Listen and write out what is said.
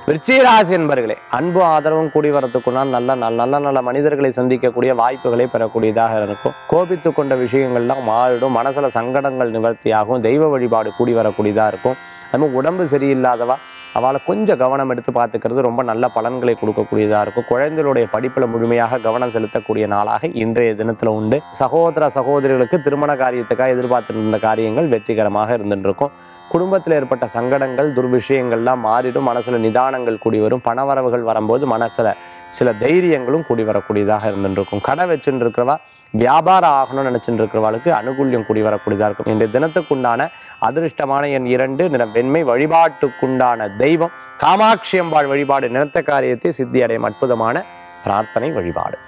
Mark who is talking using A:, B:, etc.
A: விருச்சிகராசி என்பர்களே அன்பு ஆதரவும் கூடி வரத்துக்குனால் நல்ல நல்ல நல்ல நல்ல மனிதர்களை சந்திக்கக்கூடிய வாய்ப்புகளை பெறக்கூடியதாக இருக்கும் கோபித்து கொண்ட விஷயங்கள்லாம் மாறிடும் மனசுல சங்கடங்கள் நிவர்த்தியாகும் தெய்வ வழிபாடு கூடி வரக்கூடியதாக இருக்கும் அதுவும் உடம்பு சரியில்லாதவா அவளை கொஞ்சம் கவனம் எடுத்து பார்த்துக்கிறது ரொம்ப நல்ல பலன்களை கொடுக்கக்கூடியதாக இருக்கும் குழந்தைகளுடைய படிப்பில் முழுமையாக கவனம் செலுத்தக்கூடிய நாளாக இன்றைய தினத்தில் உண்டு சகோதர சகோதரிகளுக்கு திருமண காரியத்துக்காக எதிர்பார்த்துட்டு இருந்த காரியங்கள் வெற்றிகரமாக இருந்துட்டு இருக்கும் குடும்பத்தில் ஏற்பட்ட சங்கடங்கள் துர்விஷயங்கள்லாம் மாறிடும் மனசில் நிதானங்கள் கூடி வரும் பணவரவுகள் வரும்போது மனசில் சில தைரியங்களும் கூடி வரக்கூடியதாக இருந்துட்டு இருக்கும் கடை வச்சுட்டு இருக்கிறவா வியாபாரம் ஆகணும்னு நினச்சிட்டு இருக்கிறவாளுக்கு அனுகூல்யம் கூடி வரக்கூடியதாக இருக்கும் இன்றைய தினத்துக்குண்டான அதிர்ஷ்டமான என் இரண்டு நிறம் வெண்மை வழிபாட்டுக்குண்டான தெய்வம் காமாட்சி அம்பாள் வழிபாடு நினைத்த காரியத்தை சித்தி அடையும் அற்புதமான பிரார்த்தனை வழிபாடு